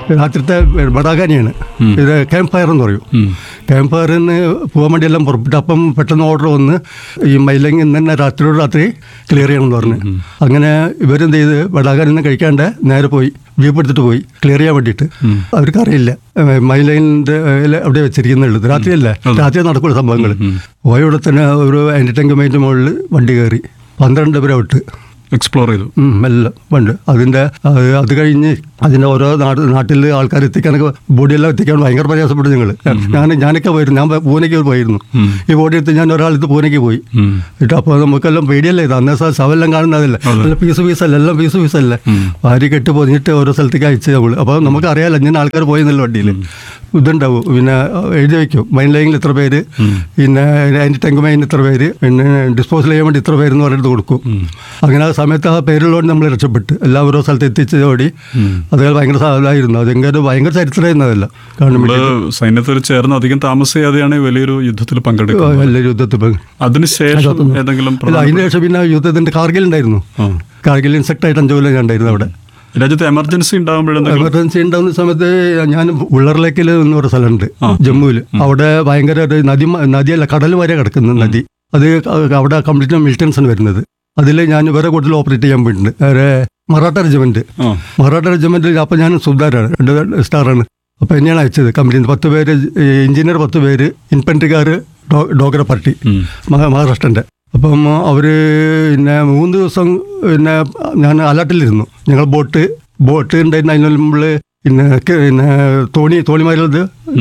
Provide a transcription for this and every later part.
രാത്രിത്തെ ബടാകാനിയാണ് ഇത് camp fire എന്ന് പറയും ഉം. ക്യാമ്പ് ഫയറിന് പോകാൻ വേണ്ടി എല്ലാം പുറപ്പെട്ടു അപ്പം പെട്ടെന്ന് ഓർഡർ വന്ന് ഈ മൈലങ്ങി ഇന്ന് തന്നെ രാത്രിയോട് രാത്രി ക്ലിയർ ചെയ്യണമെന്ന് പറഞ്ഞു അങ്ങനെ ഇവരെന്ത് ചെയ്ത് ബടാകാനിൽ നിന്ന് കഴിക്കാണ്ട് നേരെ പോയി ജീപ്പ് എടുത്തിട്ട് പോയി ക്ലിയർ ചെയ്യാൻ വേണ്ടിയിട്ട് അവർക്ക് അറിയില്ല മൈലൈനിൻ്റെ അവിടെ വെച്ചിരിക്കുന്നുള്ളൂ രാത്രിയല്ലേ രാത്രി നടക്കുള്ള സംഭവങ്ങൾ പോയ ഇവിടെ തന്നെ ഒരു എൻ്റർടൈൻമെൻറ്റ് മുകളിൽ വണ്ടി കയറി പന്ത്രണ്ട് പേരെ വിട്ട് എക്സ്പ്ലോർ ചെയ്തു ഉം, എല്ലാം ഉണ്ട് അതിൻ്റെ അത് അത് കഴിഞ്ഞ് അതിൻ്റെ ഓരോ നാട് നാട്ടിൽ ആൾക്കാർ എത്തിക്കാനൊക്കെ ബോഡിയെല്ലാം എത്തിക്കാൻ ഭയങ്കര പ്രയാസപ്പെട്ടു ഞങ്ങൾ ഞാൻ ഞാനൊക്കെ പോയിരുന്നു ഞാൻ പൂനെക്ക് പോയിരുന്നു ഈ ബോഡി എടുത്ത് ഞാൻ ഒരാളെടുത്ത് പൂനെക്ക് പോയി ഉം. എന്നിട്ട് അപ്പോൾ നമുക്കെല്ലാം പേടിയല്ലേ ഇത് അന്നേ സ- ശവമെല്ലാം കാണുന്നതല്ലേ എല്ലാം പീസ് പീസല്ല എല്ലാം പീസ് പീസല്ലേ ഭാര്യ കെട്ട് പൊതിഞ്ഞിട്ട് ഓരോ സ്ഥലത്തേക്ക് അയച്ച് നമ്മൾ അപ്പോൾ നമുക്ക് അറിയാലോ ഇങ്ങനെ ആൾക്കാർ പോയെന്നല്ല വണ്ടിയിൽ ഇതുണ്ടാവും പിന്നെ എഴുതി വയ്ക്കും മൈൻ ലൈനിൽ ഇത്ര പേര് പിന്നെ അതിൻ്റെ ടെങ്ക് മൈൻ ഇത്ര പേര് പിന്നെ ഡിസ്പോസൽ ചെയ്യാൻ വേണ്ടി ഇത്ര പേര് എന്ന് പറഞ്ഞിട്ട് കൊടുക്കും അങ്ങനെ ആ സമയത്ത് ആ പേരുള്ളതുകൊണ്ട് നമ്മൾ രക്ഷപ്പെട്ട് എല്ലാ ഓരോ സ്ഥലത്ത് എത്തിച്ചതോടി അത് ഭയങ്കര സാധനമായിരുന്നു അതെങ്ങനെ ഭയങ്കര ചരിത്രമായിരുന്നതല്ല കാരണം നമ്മള് സൈന്യത്തിൽ ചേർന്ന് അധികം താമസിയാതെയാണ് ഈ വലിയൊരു യുദ്ധത്തിൽ പങ്കെടുക്കുന്നത് എല്ലാ യുദ്ധത്തിൽ പങ്ക് അതിനുശേഷം ഏതെങ്കിലും അല്ല പ്രധാന- അതിന് ശേഷം പിന്നെ യുദ്ധത്തിന്റെ കാർഗിൽ ഉണ്ടായിരുന്നു ആ. കാർഗിൽ ഇൻസെക്ട് ആയിട്ട് അഞ്ചു കൊല്ലം ഞാൻ ഉണ്ടായിരുന്നു അവിടെ രാജ്യത്ത് എമർജൻസി ഉണ്ടാകുമ്പോഴെന്തെങ്കിലും എമർജൻസി ഉണ്ടാകുന്ന സമയത്ത് ഞാൻ ഉള്ളറിലേക്കിൽ എന്ന് പറഞ്ഞ സ്ഥലമുണ്ട് ജമ്മുവിൽ അവിടെ ഭയങ്കര ഒരു നദി മ- നദിയല്ല കടൽ വരെ കിടക്കുന്ന നദി അത് അവിടെ കംപ്ലീറ്റ് മിലിറ്റൻസാണ് വരുന്നത് അതിൽ ഞാൻ ഇവരെ കൂടുതൽ ഓപ്പറേറ്റ് ചെയ്യാൻ പോയിട്ടുണ്ട് വേറെ മറാഠ റെജിമെന്റ് ആ മറാഠ റെജിമെന്റിൽ അപ്പം ഞാൻ സുബ്ദാറാണ് രണ്ട് സ്റ്റാറാണ് അപ്പോൾ എന്നെയാണ് അയച്ചത് കമ്പനിയിൽ പത്ത് പേര് എഞ്ചിനീയർ പത്ത് പേര് ഇൻഫൻട്രിക്കാർ ഡോഗര പാർട്ടി ഉം. മഹാ- മഹാരാഷ്ട്രൻ്റെ അപ്പം അവർ പിന്നെ മൂന്ന് ദിവസം പിന്നെ ഞാൻ അലർട്ടിലിരുന്നു ഞങ്ങൾ ബോട്ട് ബോട്ട് ഉണ്ടായിരുന്നു അതിന് മുമ്പിൽ പിന്നെ ക- പിന്നെ തോണി തോണിമാരുള്ളത്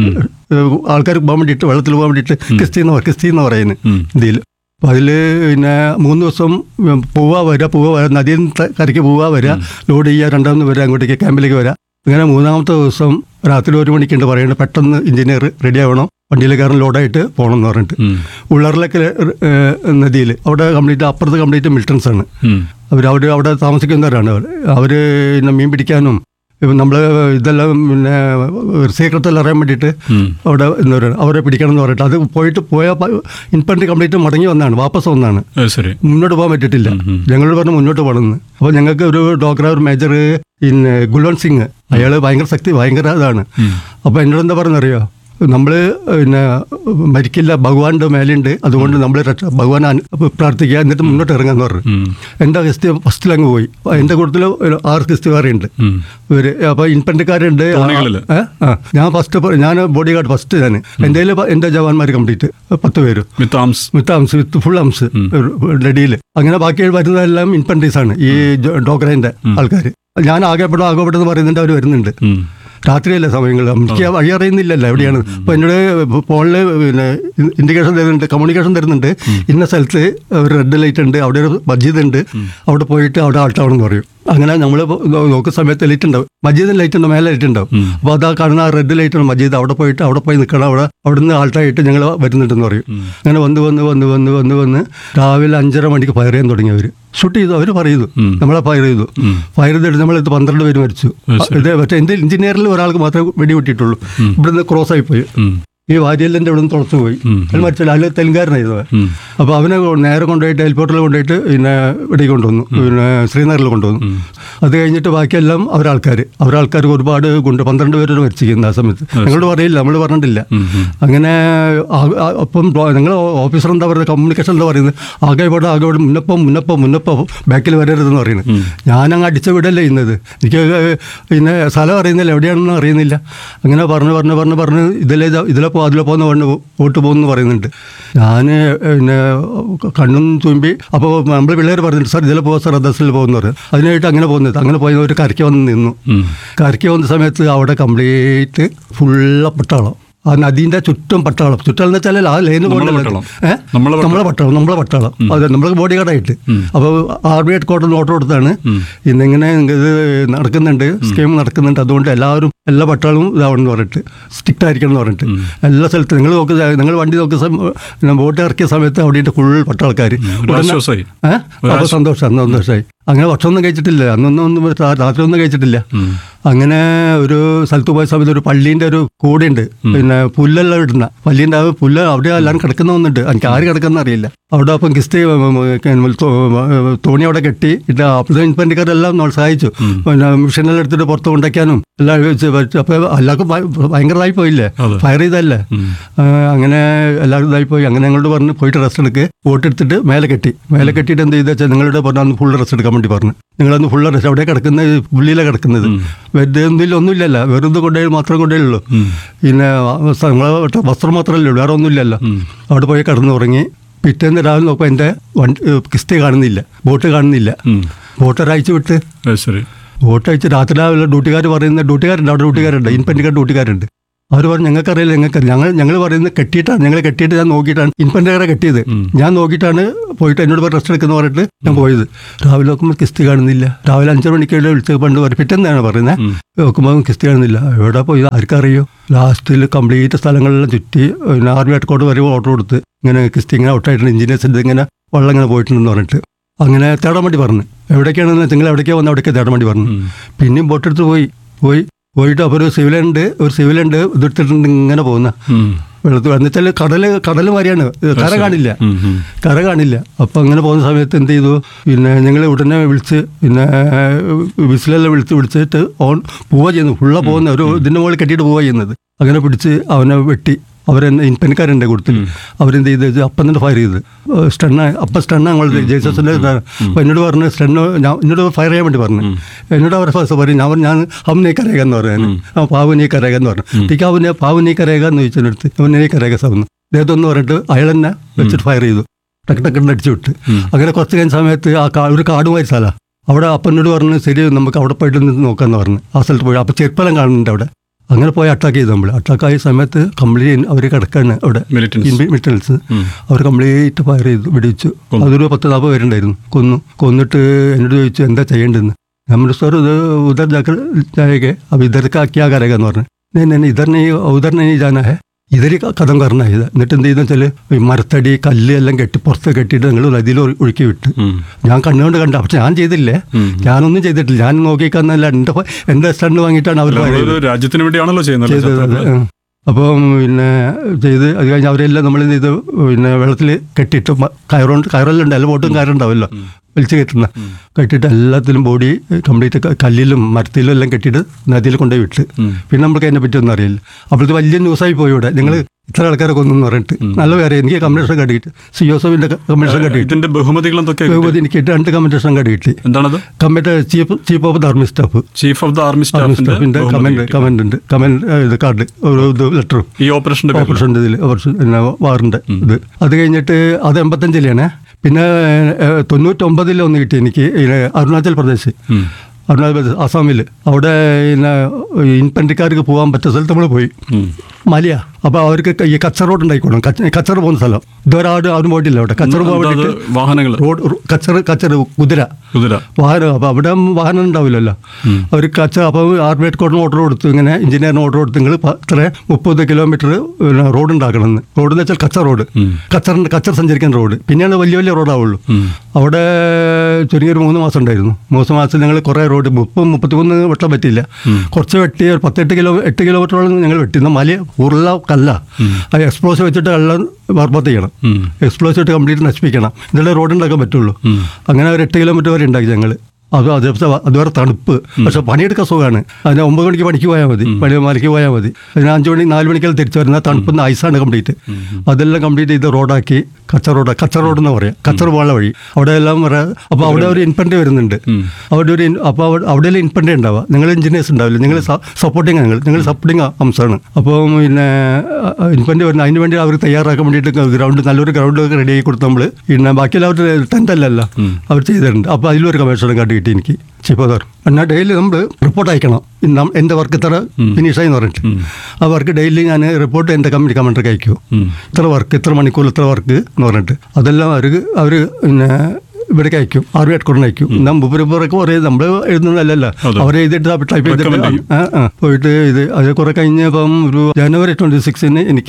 ആൾക്കാർ പോകാൻ വേണ്ടിയിട്ട് വെള്ളത്തിൽ പോകാൻ വേണ്ടിയിട്ട് ക്രിസ്തി എന്ന് പറ- ക്രിസ്തി എന്ന് പറയുന്നത് ഉം. ഇന്ത്യയിൽ അപ്പോൾ അതിൽ പിന്നെ മൂന്ന് ദിവസം പോവാ വരിക പോവാ വരിക നദിയിൽ നിന്ന് ത- കരയ്ക്ക് പോവാ വരിക ലോഡ് ചെയ്യുക രണ്ടാമത് വരിക അങ്ങോട്ടേക്ക് ക്യാമ്പിലേക്ക് വരിക അങ്ങനെ മൂന്നാമത്തെ ദിവസം രാത്രി ഒരു മണിക്കുണ്ട് പറയുന്നത് പെട്ടെന്ന് എഞ്ചിനീയർ റെഡി ആവണം വണ്ടിയിൽ കയറാൻ ലോഡായിട്ട് പോകണം എന്ന് പറഞ്ഞിട്ട് ഉം. ഉള്ളറിലൊക്കെ നദിയിൽ അവിടെ കംപ്ലീറ്റ് അപ്പുറത്ത് കംപ്ലീറ്റ് മിലിറ്റൻസ് ആണ് ഉം. അവർ അവർ അവിടെ താമസിക്കുന്നവരാണ് അവർ പിന്നെ മീൻ പിടിക്കാനും നമ്മൾ ഇതെല്ലാം പിന്നെ സീക്രട്ടെല്ലാം അറിയാൻ വേണ്ടിയിട്ട് ഉം. അവിടെ എന്നവരാണ് അവരെ പിടിക്കണം എന്ന് പറഞ്ഞിട്ട് അത് പോയിട്ട് പോയ ഇൻഫൻട്രി കംപ്ലീറ്റ് മടങ്ങി വന്നാണ് വാപ്പസ് വന്നാണ് അത് ശരി മുന്നോട്ട് പോകാൻ പറ്റിയിട്ടില്ല ഞങ്ങളോട് പറഞ്ഞു മുന്നോട്ട് പോകണമെന്ന് അപ്പോൾ ഞങ്ങൾക്ക് ഒരു ഡോക്ടർ ഒരു മേജർ പിന്നെ ഗുൽവന്ത് സിംഗ് അയാൾ ഭയങ്കര ശക്തി ഭയങ്കര ഇതാണ് അപ്പോൾ എന്നോട് എന്താ പറഞ്ഞറിയോ നമ്മൾ പിന്നെ മരിക്കില്ല ഭഗവാന്റെ മേലുണ്ട് അതുകൊണ്ട് നമ്മൾ രക്ഷ ഭഗവാൻ അനു- പ്രാർത്ഥിക്കുക എന്നിട്ട് മുന്നോട്ട് ഇറങ്ങാന്ന് പറഞ്ഞു ഉം. എൻ്റെ ക്രിസ്തി ഫസ്റ്റിൽ അങ്ങ് പോയി അപ്പോൾ എൻ്റെ കൂട്ടത്തിൽ ഒരു ആറ് ക്രിസ്തി വേറെ ഉണ്ട് ഉം. ഇവര് അപ്പോൾ ഇൻഫൻട്രിക്കാരുണ്ട് തോണികളില്? ഏ? ആ ഞാൻ ഫസ്റ്റ് ഞാൻ ബോഡി ഗാർഡ് ഫസ്റ്റ് ഞാൻ എൻ്റെ കയ്യിൽ എൻ്റെ ജവാന്മാർ കംപ്ലീറ്റ് പത്ത് പേര് with arms with arms with full arms ഡെഡിയിൽ അങ്ങനെ ബാക്കി വരുന്നതെല്ലാം ഇൻഫൻട്രീസ് ആണ് ഈ ഡോക്ടറിന്റെ ആൾക്കാർ ഞാൻ ആകെപ്പെടും ആകെപ്പെടുന്ന് പറയുന്നുണ്ട് അവർ വരുന്നുണ്ട് ഉം. രാത്രിയല്ലേ സമയങ്ങൾ എനിക്ക് ആ വഴി അറിയുന്നില്ലല്ലോ എവിടെയാണ് അപ്പോൾ എന്നോട് ഫോണിൽ പിന്നെ ഇൻഡിക്കേഷൻ തരുന്നുണ്ട് കമ്മ്യൂണിക്കേഷൻ തരുന്നുണ്ട് ഇന്ന സ്ഥലത്ത് ഒരു റെഡ് ലൈറ്റ് ഉണ്ട് അവിടെ ഒരു മസ്ജിദ് ഉണ്ട് അവിടെ പോയിട്ട് അവിടെ ആൾട്ടാവണം എന്ന് പറയും അങ്ങനെ നമ്മൾ നോക്കുന്ന സമയത്ത് ലൈറ്റ് ഉണ്ടാവും മസ്ജിദിന് ലൈറ്റ് ഉണ്ട് മേലെ ലൈറ്റ് ഉണ്ടാവും അപ്പോൾ അതാ കാണുന്ന ആ റെഡ് ലൈറ്റ് ഉണ്ട് മസ്ജിദ് അവിടെ പോയിട്ട് അവിടെ പോയി നിൽക്കണം അവിടെ അവിടെ നിന്ന് ആൾട്ടായിട്ട് ഞങ്ങൾ വരുന്നുണ്ടെന്ന് പറയും അങ്ങനെ വന്ന് വന്ന് വന്ന് വന്ന് വന്ന് വന്ന് രാവിലെ അഞ്ചര മണിക്ക് ഫയർ ചെയ്യാൻ തുടങ്ങി അവർ ഷൂട്ട് ചെയ്തു അവർ പറയുന്നു നമ്മളെ ഫയർ ചെയ്തു ഫയർ ചെയ്തിട്ട് നമ്മൾ ഇത് പന്ത്രണ്ട് പേര് മരിച്ചു ഇത് മറ്റേ എൻ്റെ എഞ്ചിനീയറിൽ ഒരാൾക്ക് മാത്രമേ വെടിവെട്ടിയിട്ടുള്ളൂ ഇവിടുന്ന് ക്രോസ് ആയി പോയി ഉം. ഈ വാര്യലിൻ്റെ ഇവിടെ നിന്ന് തുളച്ചു പോയി അയാൾ മരിച്ചില്ല അയാൾ തെലുങ്കാരനായിരുന്നു ഉം. അപ്പോൾ അവനെ കൊ- നേരെ കൊണ്ടുപോയിട്ട് എയർപോർട്ടിൽ കൊണ്ടുപോയിട്ട് പിന്നെ ഇവിടേക്ക് കൊണ്ടുവന്നു പിന്നെ ശ്രീനഗറിൽ കൊണ്ടുവന്നു അത് കഴിഞ്ഞിട്ട് ബാക്കിയെല്ലാം അവരാൾക്കാർ അവരാൾക്കാർക്ക് ഒരുപാട് കൊണ്ട് പന്ത്രണ്ട് പേര് മരിച്ചിരിക്കുന്നു ആ സമയത്ത് ഞങ്ങളോട് പറയില്ല നമ്മൾ പറഞ്ഞിട്ടില്ല അങ്ങനെ ആ- ആ- അപ്പം ഞങ്ങൾ ഓഫീസർ എന്താ പറയുന്നത് കമ്മ്യൂണിക്കേഷൻ എന്താ പറയുന്നത് ആകെ ഇവിടെ ആകെ ഇവിടെ മുന്നപ്പം മുന്നപ്പം മുന്നപ്പം ബാക്കിൽ വരരുതെന്ന് പറയുന്നത് ഞാനങ്ങ് അടിച്ച വിടല്ലേ ഇന്നത് എനിക്ക് പിന്നെ സ്ഥലം അറിയുന്നില്ല എവിടെയാണെന്ന് അറിയുന്നില്ല അങ്ങനെ പറഞ്ഞ് പറഞ്ഞ് പറഞ്ഞ് പറഞ്ഞ് ഇതിലെ ഇതാ- ഇതിലെ പോ അതിലെ പോകുന്ന പറഞ്ഞു വോട്ട് പോകുന്നു പറയുന്നുണ്ട് ഞാൻ പിന്നെ കണ്ണും തുമ്പി അപ്പോൾ നമ്മൾ പിള്ളേർ പറഞ്ഞിട്ട് സാർ ഇതിലെ പോകാം സാർ ദസിൽ പോകുന്നു പറയും അതിനായിട്ട് അങ്ങനെ പോകുന്നത് അങ്ങനെ പോയി ഒരു കരയ്ക്ക് വന്ന് നിന്നു കരയ്ക്ക് വന്ന സമയത്ത് അവിടെ കംപ്ലീറ്റ് ഫുള്ള പട്ടാളം ആ നദീൻ്റെ ചുറ്റും പട്ടാളം ചുറ്റം എന്ന് വെച്ചാൽ ആ ലൈന് നമ്മളെ പോകണ്ടല്ലോ പട്ടാളം. ഏഹ് നമ്മളെ നമ്മളെ പട്ടാളം നമ്മളെ പട്ടാളം അതെ നമ്മളെ ബോഡി ഗാർഡായിട്ട് അപ്പോൾ ആർമി ഹെഡ് ക്വാർട്ടർ ഓർഡർ കൊടുത്താണ് ഇന്നിങ്ങനെ ഇത് നടക്കുന്നുണ്ട് സ്കീം നടക്കുന്നുണ്ട് അതുകൊണ്ട് എല്ലാവരും എല്ലാ പട്ടാളവും ഇതാവണമെന്ന് പറഞ്ഞിട്ട് സ്ട്രിക്റ്റ് ആയിരിക്കണം എന്ന് പറഞ്ഞിട്ട് എല്ലാ സ്ഥലത്തും നിങ്ങൾ നോക്കുക നിങ്ങൾ വണ്ടി നോക്കുന്ന സമയം ബോട്ട് ഇറക്കിയ സമയത്ത് അവിടെ ഫുൾ പട്ടാൾക്കാർ ഒരു ആശ്വാസമായി ഏഹ് അപ്പോൾ സന്തോഷം സന്തോഷമായി അങ്ങനെ ഭക്ഷണമൊന്നും കഴിച്ചിട്ടില്ല അന്നൊന്നും ഒന്നും രാ- രാത്രി ഒന്നും കഴിച്ചിട്ടില്ല അങ്ങനെ ഒരു സ്ഥലത്ത് പോയ സമയത്ത് ഒരു പള്ളീൻ്റെ ഒരു കൂടെയുണ്ട് പിന്നെ പുല്ലെല്ലാം ഇടുന്ന പള്ളീൻ്റെ ആ പുല്ല് അവിടെ എല്ലാവരും കിടക്കുന്ന ഒന്നുണ്ട് എനിക്ക് ആര് കിടക്കുന്ന അറിയില്ല അവിടെ അപ്പം കിസ്തി തോണി അവിടെ കെട്ടി ഇത് അപ്പോഴത്തെ ഇൻപെൻഡിക്കാരെല്ലാം നമ്മൾ സഹായിച്ചു പിന്നെ മിഷനെല്ലാം എടുത്തിട്ട് പുറത്ത് കൊണ്ടയ്ക്കാനും എല്ലാം വെച്ച് വെച്ച് അപ്പോൾ എല്ലാവർക്കും ഭയ- ഭയങ്കരമായി പോയില്ലേ അതെ. ഫയർ ചെയ്തല്ലേ ഉം. ആ, അങ്ങനെ എല്ലാവരും ഇതായി പോയി അങ്ങനെ ഞങ്ങളോട് പറഞ്ഞ് പോയിട്ട് റെസ്റ്റ് എടുക്ക് വോട്ട് എടുത്തിട്ട് മേലെ കെട്ടി മേലെ കെട്ടിയിട്ട് എന്ത് ചെയ്താൽ വെച്ചാൽ നിങ്ങളുടെ പറഞ്ഞ അന്ന് ഫുൾ റെസ്റ്റ് എടുക്കാൻ വേണ്ടി പറഞ്ഞു നിങ്ങളന്ന് ഫുൾ റെസ്റ്റ് അവിടെ കിടക്കുന്നത് പുള്ളിയിലാണ് കിടക്കുന്നത് വെറുതെ എന്തെങ്കിലും ഒന്നുമില്ലല്ലോ വെറുതെ കൊണ്ടുപോയി മാത്രമേ കൊണ്ടുപോയുള്ളൂ ഉം. പിന്നെ വസ്ത്ര- നിങ്ങളെ വസ്ത്രം മാത്രമല്ലേ ഉള്ളൂ വേറെ ഒന്നുമില്ലല്ലോ ഉം. അവിടെ പോയി കിടന്ന് ഉറങ്ങി പിറ്റേന്ന് രാവിലെ നോക്കുമ്പോൾ എൻ്റെ വണ്ടി കിസ്തി കാണുന്നില്ല ബോട്ട് കാണുന്നില്ല ഉം. ബോട്ട് ഒരാഴ്ച വിട്ട് അത് ശരി ബോട്ട് അയച്ച് രാത്രി രാവിലെ ഡ്യൂട്ടിക്കാർ പറയുന്ന ഡ്യൂട്ടിക്കാരുണ്ട് അവിടെ ഡ്യൂട്ടിക്കാരുണ്ട് ഇൻപെൻഡിക്കാർ ഡ്യൂട്ടിക്കാരുണ്ട് അവർ പറഞ്ഞു ഞങ്ങൾക്കറിയില്ല ഞങ്ങൾക്ക് ഞങ്ങൾ ഞങ്ങൾ പറയുന്നത് കെട്ടിയിട്ടാണ് ഞങ്ങൾ കെട്ടിയിട്ട് ഞാൻ നോക്കിയിട്ടാണ് ഇൻപെൻഡിക്കാരെ കെട്ടിയത് ഉം. ഞാൻ നോക്കിയിട്ടാണ് പോയിട്ട് എന്നോട് റെസ്റ്റ് എടുക്കുന്ന പറഞ്ഞിട്ട് ഞാൻ പോയത് രാവിലെ നോക്കുമ്പോൾ കിസ്തി കാണുന്നില്ല രാവിലെ അഞ്ചര മണിക്കുള്ള വിളിച്ച് പണ്ട് പറയും പിറ്റേന്നാണ് പറയുന്നത് ഉം. നോക്കുമ്പോൾ കിസ്തി കാണുന്നില്ല എവിടെ പോയി ആർക്കറിയോ ലാസ്റ്റിൽ കംപ്ലീറ്റ് സ്ഥലങ്ങളെല്ലാം ചുറ്റി പിന്നെ ആർമി ഹെഡ്കോട്ട് വരെ ഓർഡർ കൊടുത്ത് ഇങ്ങനെ കിസ്തി ഇങ്ങനെ ഔട്ടായിട്ടുണ്ട് എഞ്ചിനീയേഴ്സിൻ്റെ ഇങ്ങനെ വെള്ളം ഇങ്ങനെ പോയിട്ടുണ്ടെന്ന് പറഞ്ഞിട്ട് അങ്ങനെ തേടാൻ വേണ്ടി പറഞ്ഞു എവിടേക്കാണെന്ന് നിങ്ങൾ എവിടേക്കാണ് വന്ന് അവിടേക്ക് തേടാൻ വേണ്ടി പറഞ്ഞു ഉം. പിന്നെയും ബോട്ടെടുത്ത് പോയി പോയി പോയിട്ട് അപ്പോൾ ഒരു സിവിലുണ്ട് ഒരു സിവിലുണ്ട് ഇതെടുത്തിട്ടുണ്ട് ഇങ്ങനെ പോകുന്ന ഉം. വെള്ളത്തിൽ എന്നുവെച്ചാൽ കടൽ കടൽ മാതിരിയാണ് കര കാണില്ല ഉം. ഉം. കര കാണില്ല അപ്പം അങ്ങനെ പോകുന്ന സമയത്ത് എന്ത് ചെയ്തു പിന്നെ ഞങ്ങൾ ഉടനെ വിളിച്ച് പിന്നെ വിസിലെല്ലാം വിളിച്ച് വിളിച്ചിട്ട് ഓൺ പോവുക ചെയ്യുന്നു ഫുള്ള പോകുന്ന ഒരു ഇതിൻ്റെ മുകളിൽ കെട്ടിയിട്ട് പോവുക ചെയ്യുന്നത് അങ്ങനെ പിടിച്ച് അവനെ വെട്ടി അവരെന്നെ ഇൻപെൻകാരുണ്ട് കൊടുത്തിൽ അവരെന്ത് ചെയ്ത് അപ്പം തന്നെ ഫയർ ചെയ്ത് സ്റ്റണ്ണ അപ്പം സ്റ്റണ്ണ ഞങ്ങൾ ജേസസിൻ്റെ അപ്പോൾ എന്നോട് പറഞ്ഞു സ്റ്റണ്ണ് ഞാൻ എന്നോട് ഫയർ ചെയ്യാൻ വേണ്ടി പറഞ്ഞു എന്നോട് അവർ ഫസ്റ്റ് പറയും ഞാൻ പറഞ്ഞു ഞാൻ അവൻ നീ കരയുക എന്ന് പറഞ്ഞു ആ പാവു നീ കരയുക എന്ന് പറഞ്ഞു ടീക്ക് അവനെ പാവു നീ കരയുക എന്ന് ചോദിച്ചതിനടുത്ത് അവൻ നീ കരയുക സവന്ന് ഇദ്ദേഹത്തൊന്ന് പറഞ്ഞിട്ട് അയാൾ തന്നെ വെച്ചിട്ട് ഫയർ ചെയ്തു ടക്ക് ടക്കിട്ട് അടിച്ചു വിട്ട് ഉം. അങ്ങനെ കുറച്ച് കഴിഞ്ഞ സമയത്ത് ആ കാ ഒരു കാടുമായി സ്ഥലമാണ് അവിടെ അപ്പനോട് പറഞ്ഞു ശരി നമുക്ക് അവിടെ പോയിട്ട് നിന്ന് നോക്കാമെന്ന് പറഞ്ഞു ആ സ്ഥലത്ത് പോയി അപ്പോൾ ചെരുപ്പലം കാണുന്നുണ്ട് അവിടെ അങ്ങനെ പോയി അറ്റാക്ക് ചെയ്തു നമ്മൾ അറ്റാക്ക് ആയ സമയത്ത് കംപ്ലീറ്റ് അവർ കിടക്കാണ് അവിടെ മിലിറ്റൻസ് മിറ്റൽസ് ഉം. അവർ കംപ്ലീറ്റ് ഫയർ ചെയ്തു വെടിവെച്ചു കൊന്നു. അതൊരു പത്ത് നാൽപ്പത് പേരുണ്ടായിരുന്നു കൊന്നു കൊന്നിട്ട് എന്നോട് ചോദിച്ചു എന്താ ചെയ്യേണ്ടതെന്ന് നമ്മൾ സാർ ഇത് ഉദർ ജാക്കർ ജായേगे अब इधर का क्या करेगा എന്ന് പറഞ്ഞു नहीं नहीं नहीं, इधर नहीं उधर नहीं जाना है ഇതൊരു കഥം കറണ ഇത് എന്നിട്ട് എന്ത് ചെയ്തെന്ന് വെച്ചാൽ ഈ മരത്തടി കല്ല് എല്ലാം കെട്ടി പുറത്ത് കെട്ടിയിട്ട് നിങ്ങൾ നദിയിൽ ഒഴു- ഒഴുക്കി വിട്ട് ഉം. ഞാൻ കണ്ണുകൊണ്ട് കണ്ട പക്ഷെ ഞാൻ ചെയ്തില്ലേ ഉം. ഞാനൊന്നും ചെയ്തിട്ടില്ല ഞാൻ നോക്കിക്കാന്നല്ല എൻ്റെ ഫ- എൻ്റെ സ്റ്റണ്ട് വാങ്ങിയിട്ടാണ് അവർ നമ്മളൊരു രാജ്യത്തിന് വേണ്ടിയാണല്ലോ ചെയ്യുന്നത് ചെയ്തത് അത്. ശത്രുക്കള്. ഉം. അപ്പം പിന്നെ ചെയ്ത് അത് കഴിഞ്ഞ് അവരെല്ലാം നമ്മൾ എന്ത് ചെയ്ത് പിന്നെ വെള്ളത്തിൽ കെട്ടിയിട്ട് മ- കയറുകൊണ്ട് കയറെല്ലാം ഉണ്ട് എല്ലാ ബോട്ടും കയറുണ്ടാവല്ലോ വലിച്ചു കയറ്റുന്ന കെട്ടിയിട്ട് എല്ലാത്തിലും ബോഡി കംപ്ലീറ്റ് ക- കല്ലിലും മരത്തിലും എല്ലാം കെട്ടിയിട്ട് നദിയിൽ കൊണ്ടുപോയി വിട്ട് ഉം. പിന്നെ പിന്നെ നമുക്ക് അതിനെ പറ്റി ഒന്നും അറിയില്ല അപ്പോഴത്തെ വലിയ ന്യൂസായി പോയി ഇവിടെ നിങ്ങൾ ഇത്ര ആൾക്കാരെ കൊന്നു പറഞ്ഞിട്ട് നല്ല കാര്യം എനിക്ക് കമ്മീഷൻ കാർഡ് കിട്ടി സി ജോസഫിൻ്റെ കമ്മീഷൻ കാർഡ് കിട്ടി ഇതിന്റെ ബഹുമതികൾ എന്തൊക്കെയാ കിട്ടിയത്? ബഹുമതി എനിക്ക് രണ്ട് കമ്മീഷൻ കാർഡ് കിട്ടി എന്താണത് commit chief chief of the army staff chief of the army army സ്റ്റാഫിന്റെ സ്റ്റാഫിൻ്റെ ബഹുമതി കമൻറ്റ് കിട്ടി. കമൻറ്റ് ഉണ്ട് കമൻറ്റ് ഇത് കാർഡ് ഒരു ഇത് ലെറ്ററും ഈ ഓപ്പറേഷന്റെ പേരിൽ ഓപ്പറേഷൻ്റെ ഇതിൽ ഓപ്പറേഷൻ പിന്നെ വാറിൻ്റെ ഇത് അത് കഴിഞ്ഞിട്ട് അത് എൺപത്തഞ്ചിലാണ് പിന്നെ ഏഹ്, തൊണ്ണൂറ്റൊമ്പതിൽ ഒന്ന് കിട്ടി എനിക്ക് ഈ അരുണാചൽ പ്രദേശ് ഉം. അരുണാചൽ പ്രദേശ് ആസാമിൽ അവിടെ പിന്നെ ഇൻപെൻഡിക്കാർക്ക് പോകാൻ പറ്റിയ സ്ഥലത്ത് നമ്മൾ പോയി ഉം. മലയ അപ്പോൾ അവർക്ക് ഈ കച്ചർ റോഡ് ഉണ്ടായിക്കോളും കച്ച- കച്ചർ പോകുന്ന സ്ഥലം ഇതുവരെ ആരും ആരും പോയിട്ടില്ല അവിടെ കച്ചർ പോകാൻ എന്താ അത് വേണ്ടിയിട്ട് വാഹനങ്ങൾ റോഡ് റോ- കച്ചർ കച്ചർ കുതിര കുതിര വാഹനം അപ്പോൾ അവിടെ വാഹനം ഉണ്ടാവില്ലല്ലോ അവർ കച്ച അപ്പോൾ ആർമി ഹെഡ് കോർട്ടിന് ഓർഡർ കൊടുത്തു ഇങ്ങനെ എഞ്ചിനീയറിന് ഓർഡർ കൊടുത്തു നിങ്ങൾ ഇത്ര മുപ്പത് കിലോമീറ്റർ റോഡ് ഉണ്ടാക്കണമെന്ന് റോഡ് എന്ന് വെച്ചാൽ കച്ചർ റോഡ് ഉം. കച്ചറിൻ്റെ കച്ചർ സഞ്ചരിക്കുന്ന റോഡ് പിന്നെയാണ് വലിയ വലിയ റോഡാവുള്ളൂ ഉം. അവിടെ ചുരുങ്ങിയൊരു മൂന്ന് മാസം ഉണ്ടായിരുന്നു മൂന്ന് മാസം ഞങ്ങൾ കുറേ റോഡ് മുപ്പത് മുപ്പത്തിമൂന്ന് വെട്ടം പറ്റിയില്ല കുറച്ച് വെട്ടി ഒരു പത്തെട്ട് കിലോ എട്ട് കിലോമീറ്ററോളം ഞങ്ങൾ വെട്ടി എന്നാൽ മല ഉരുള കല്ല അത് എക്സ്പ്ലോസ് വെച്ചിട്ട് വെള്ളം വർമ്മത്ത് ചെയ്യണം ഉം. എക്സ്പ്ലോസ് വെച്ചിട്ട് കംപ്ലീറ്റ് നശിപ്പിക്കണം ഇതിലെ റോഡ് ഉണ്ടാക്കാൻ പറ്റുള്ളൂ ഉം. അങ്ങനെ ഒരു എട്ട് കിലോമീറ്റർ വരെ ഉണ്ടാക്കി ഞങ്ങൾ അത് അത് അതുവരെ തണുപ്പ് പക്ഷെ പണിയെടുക്കാൻ സുഖമാണ് അതിന് ഒമ്പത് മണിക്ക് പണിക്ക് പോയാൽ മതി പണി മലയ്ക്ക് പോയാൽ മതി അതിന് അഞ്ച് മണി നാല് മണിക്കെല്ലാം തിരിച്ചു വരുന്ന തണുപ്പുന്ന ഐസാണ് കംപ്ലീറ്റ് അതെല്ലാം കംപ്ലീറ്റ് ചെയ്ത് റോഡാക്കി കച്ച റോഡ് കച്ച റോഡ് എന്ന് പറയാം കച്ചർ പോകാനുള്ള വഴി അവിടെ എല്ലാം അപ്പോൾ അവിടെ ഒരു ഇൻപെൻഡ് വരുന്നുണ്ട് അവിടെ ഒരു അപ്പോൾ അവിടെ അവിടെയെല്ലാം ഇൻപെൻഡ് ഉണ്ടാവുക നിങ്ങൾ എഞ്ചിനീയേഴ്സ് ഉണ്ടാവില്ല നിങ്ങൾ സപ്പോർട്ടിങ് നിങ്ങൾ നിങ്ങൾ സപ്പോർട്ടിങ് അംശമാണ് അപ്പോൾ പിന്നെ ഇൻപെൻഡ് വരുന്ന അതിന് വേണ്ടി അവർ തയ്യാറാക്കാൻ വേണ്ടിയിട്ട് ഗ്രൗണ്ട് നല്ലൊരു ഗ്രൗണ്ട് റെഡി ആക്കി കൊടുത്ത് നമ്മൾ പിന്നെ ബാക്കിയെല്ലാം അവർ ടെൻ്റ് അല്ലല്ലോ അവർ ചെയ്തിട്ടുണ്ട് അപ്പോൾ അതിലൊരു കമ്മീഷൻ കാർഡ് കിട്ടി എനിക്ക് ചീഫ് ഓതർ എന്നാൽ ഡെയിലി നമ്മൾ റിപ്പോർട്ട് അയക്കണം ഇന്ന് എൻ്റെ വർക്ക് ഇത്ര ഫിനിഷായി എന്ന് പറഞ്ഞിട്ട് ആ വർക്ക് ഡെയിലി ഞാൻ റിപ്പോർട്ട് എൻ്റെ കമ്പനി കമൻഡർക്ക് അയക്കും ഉം. ഇത്ര വർക്ക് ഇത്ര മണിക്കൂർ ഇത്ര വർക്ക് എന്ന് പറഞ്ഞിട്ട് അതെല്ലാം അവർ അവർ പിന്നെ ഇവിടേക്ക് അയക്കും ആറ് ഹെഡ്കോർട്ടിന് അയക്കും എന്നാൽ മുപ്പരൊക്കെ പറയും നമ്മൾ എഴുതുന്നതല്ലല്ലോ അതെ. അവർ എഴുതിയിട്ട് ടൈപ്പ് Recommend ചെയ്തിട്ട് ചെയ്യും. ആ ആ പോയിട്ട് ഇത് അത് കുറെ കഴിഞ്ഞപ്പം ഒരു ജനുവരി ട്വൻറ്റി സിക്സിന് എനിക്ക്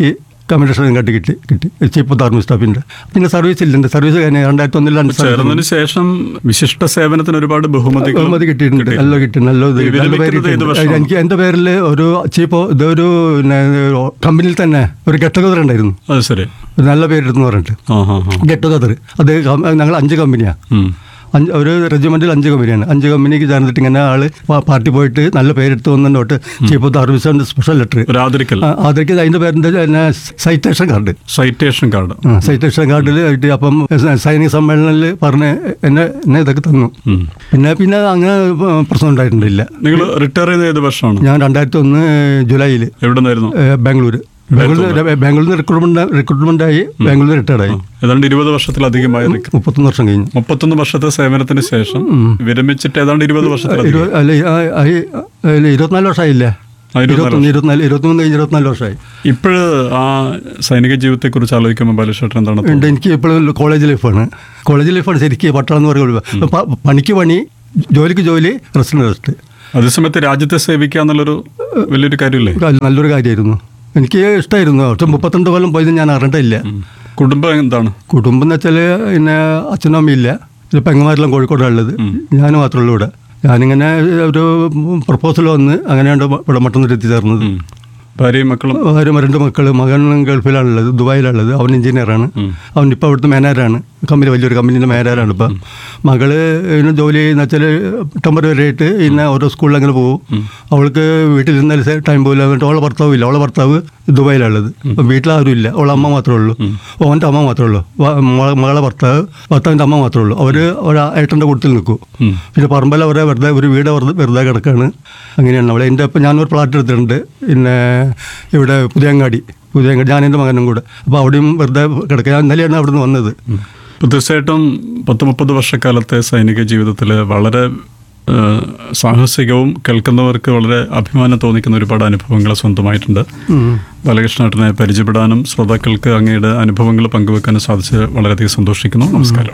കമ്മീഷൻ കാട്ടി കിട്ടി കിട്ടി ചീഫ് ഓഫ് ആർമി സ്റ്റാഫിൻ്റെ പിന്നെ സർവീസ് ഇല്ല എൻ്റെ സർവീസ് കഴിഞ്ഞ രണ്ടായിരത്തി ഒന്നിലാണ് ചേർന്നതിന് ശേഷം വിശിഷ്ട സേവനത്തിന് ഒരുപാട് ബഹുമതികൾ ബഹുമതി കിട്ടിയിട്ടുണ്ട് നല്ല കിട്ടി നല്ല ഇത് ഈ നല്ല പേര് വിരമിക്കുന്നത് ഏത് കിട്ടിയിട്ടുണ്ട്. വർഷമാണ്? എനിക്ക് എൻ്റെ പേരിൽ ഒരു ചീഫ് ഇതൊരു പിന്നെ കമ്പനിയിൽ തന്നെ ഒരു ഗെറ്റ് ടുഗദർ ഉണ്ടായിരുന്നു അത് ശരി ഒരു നല്ല പേരെടുത്ത് പറഞ്ഞിട്ട് ആ ഹാ ഹാ ഗെറ്റ് ടുഗദർ അത് കം- ഞങ്ങൾ അഞ്ച് കമ്പനിയാണ് ഉം. അഞ്ച് ഒരു റെജിമെൻറ്റിൽ അഞ്ച് കമ്പനിയാണ് അഞ്ച് കമ്പനിക്ക് ചേർന്നിട്ട് ഇങ്ങനെ ആള് പാ- പാർട്ടി പോയിട്ട് നല്ല പേരെടുത്ത് വന്നിട്ട് chief of service special letter ഒരു ആദരിക്കൽ അതൊക്കെ അതിൻ്റെ പേരിൻ്റെ തന്നെ സൈറ്റേഷൻ കാർഡ് സൈറ്റേഷൻ കാർഡ് ആ, സൈറ്റേഷൻ കാർഡിൽ ആയിട്ട് അപ്പം സൈനിക സമ്മേളനത്തിൽ പറഞ്ഞ് എന്നെ എന്നെ ഇതൊക്കെ തന്നു ഉം. പിന്നെ പിന്നെ അങ്ങനെ പ്രശ്നം ഉണ്ടായിട്ടുണ്ടില്ല നിങ്ങൾ റിട്ടയർ ചെയ്ത ഏത് വർഷമാണ് ഞാൻ രണ്ടായിരത്തി ഒന്ന് ജൂലൈയിൽ എവിടെ നിന്നായിരുന്നു ബാംഗ്ലൂർ ബാംഗ്ലൂർ ബാംഗ്ലൂരിൽ നിന്ന് റിക്രൂട്ട്മെന്റ് റിക്രൂട്ട്മെന്റ് ആയി ബാംഗ്ലൂരിൽ റിട്ടയർഡായി ഏതാണ്ട് ഇരുപത് വർഷത്തിലധികമായി മുപ്പത്തൊന്ന് വർഷം കഴിഞ്ഞു മുപ്പത്തൊന്ന് വർഷത്തെ സേവനത്തിന് ശേഷം വിരമിച്ചിട്ട് ഏതാണ്ട് ഇരുപത് വർഷത്തിലധികം ഇരുപത് അല്ല ആ, ആ, അല്ല, ഇരുപത്തിനാല് വർഷമായില്ലേ ആ, ഇരുപത്തിനാല് ഇരുപത്തൊന്ന് ഇരുപത്തിനാല് ഇരുപത്തിമൂന്ന് കഴിഞ്ഞ് ഇരുപത്തിനാല് വർഷമായി ഇപ്പോഴ് ആ സൈനിക ജീവിതത്തെ കുറിച്ച് ആലോചിക്കുമ്പോൾ ബാലശേട്ടൻ എന്താണ് തോന്നുന്നത്? ഉണ്ട് എനിക്ക് ഇപ്പോഴും കോളേജ് ലൈഫാണ് കോളേജ് ലൈഫാണ് ശരിക്കും പട്ടാളം എന്ന് പറയുന്നത് പ- പണിക്ക് പണി ജോലിക്ക് ജോലി റെസ്റ്റിന് റെസ്റ്റ് അതേസമയത്ത് രാജ്യത്തെ സേവിക്കുക എന്നുള്ളൊരു വലിയൊരു കാര്യമില്ലേ ഒരു നല്ലൊരു കാര്യമായിരുന്നു എനിക്ക് ഇഷ്ടമായിരുന്നു പക്ഷെ മുപ്പത്തിരണ്ട് കൊല്ലം പോയത് ഞാൻ അറിഞ്ഞിട്ടില്ല ഉം. കുടുംബം എന്താണ് കുടുംബം എന്ന് വെച്ചാൽ പിന്നെ അച്ഛനും അമ്മയില്ല ഇത് പെങ്ങന്മാരെല്ലാം കോഴിക്കോടാണ് ഉള്ളത് ഞാൻ മാത്രമേ ഉള്ളൂ ഇവിടെ ഞാനിങ്ങനെ ഒരു പ്രപ്പോസൽ വന്ന് അങ്ങനെയാണ് ഇവിടെ മട്ടന്നൂർ എത്തിച്ചേർന്നത് ഉം. ഭാര്യയും മക്കളും അവരും രണ്ട് മക്കൾ മകൻ ഗൾഫിലാണുള്ളത് ദുബായിലാണുള്ളത് അവൻ എഞ്ചിനീയറാണ് അവൻ ഇപ്പോൾ അവിടുത്തെ മാനേജറാണ് കമ്പനി വലിയൊരു കമ്പനീൻ്റെ മാനേജറാണ് ഇപ്പം മകള് ഇങ്ങനെ ജോലി ചെയ്യുന്ന വെച്ചാൽ ടെമ്പററി ആയിട്ട് പിന്നെ ഓരോ സ്കൂളിൽ അങ്ങനെ പോകും അവൾക്ക് വീട്ടിൽ ഇരുന്നാൽ ടൈം പോയില്ല എന്നിട്ട് അവളെ ഭർത്താവ് ഇല്ല അവളെ ഭർത്താവ് ദുബായിലുള്ളത് അപ്പം വീട്ടിലാരും ഇല്ല അവളെ അമ്മ മാത്രമേ ഉള്ളൂ ഓൻ്റെ അമ്മ മാത്രമേ ഉള്ളൂ വ- മകളെ- മകളെ ഭർത്താവ് ഭർത്താവിൻ്റെ അമ്മ മാത്രമേ ഉള്ളൂ അവർ ഒരു ഏട്ടൻ്റെ കൂട്ടത്തിൽ നിൽക്കും ഉം. പിന്നെ പറമ്പല അവരെ വെറുതെ ഒരു വീട് വെറുതെ വെറുതെ കിടക്കാണ് അങ്ങനെയാണ് അവളെ എൻ്റെ ഇപ്പം ഞാനൊരു പ്ലാറ്റ് എടുത്തിട്ടുണ്ട് പിന്നെ ഇവിടെ പുതിയങ്ങാടി പുതിയങ്ങാടി ഞാൻ എൻ്റെ മകനും കൂടെ അപ്പോൾ അവിടെയും വെറുതെ കിടക്കുക ഞാൻ ഇന്നലെയാണ് അവിടെ നിന്ന് വന്നത് ഇപ്പൊ തീർച്ചയായിട്ടും പത്ത് മുപ്പത് വർഷക്കാലത്തെ സൈനിക ജീവിതത്തിൽ വളരെ ആ, സാഹസികവും കേൾക്കുന്നവർക്ക് വളരെ അഭിമാനം തോന്നിക്കുന്ന ഒരുപാട് അനുഭവങ്ങൾ സ്വന്തമായിട്ടുണ്ട് ബാലകൃഷ്ണേട്ടനെ പരിചയപ്പെടാനും ശ്രോതാക്കൾക്ക് അങ്ങയുടെ അനുഭവങ്ങൾ പങ്കുവെക്കാനും സാധിച്ച് വളരെയധികം സന്തോഷിക്കുന്നു നമസ്കാരം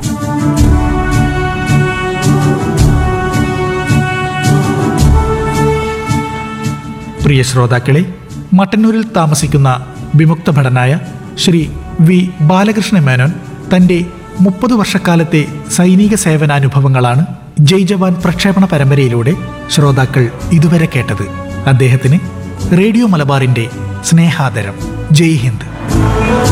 പ്രിയ ശ്രോതാക്കളെ മട്ടന്നൂരിൽ താമസിക്കുന്ന വിമുക്ത ഭടനായ ശ്രീ വി ബാലകൃഷ്ണ മേനോൻ തൻ്റെ മുപ്പത് വർഷക്കാലത്തെ സൈനിക സേവനാനുഭവങ്ങളാണ് ജയ് ജവാൻ പ്രക്ഷേപണ പരമ്പരയിലൂടെ ശ്രോതാക്കൾ ഇതുവരെ കേട്ടത് അദ്ദേഹത്തിന് റേഡിയോ മലബാറിൻ്റെ സ്നേഹാദരം ജയ് ഹിന്ദ്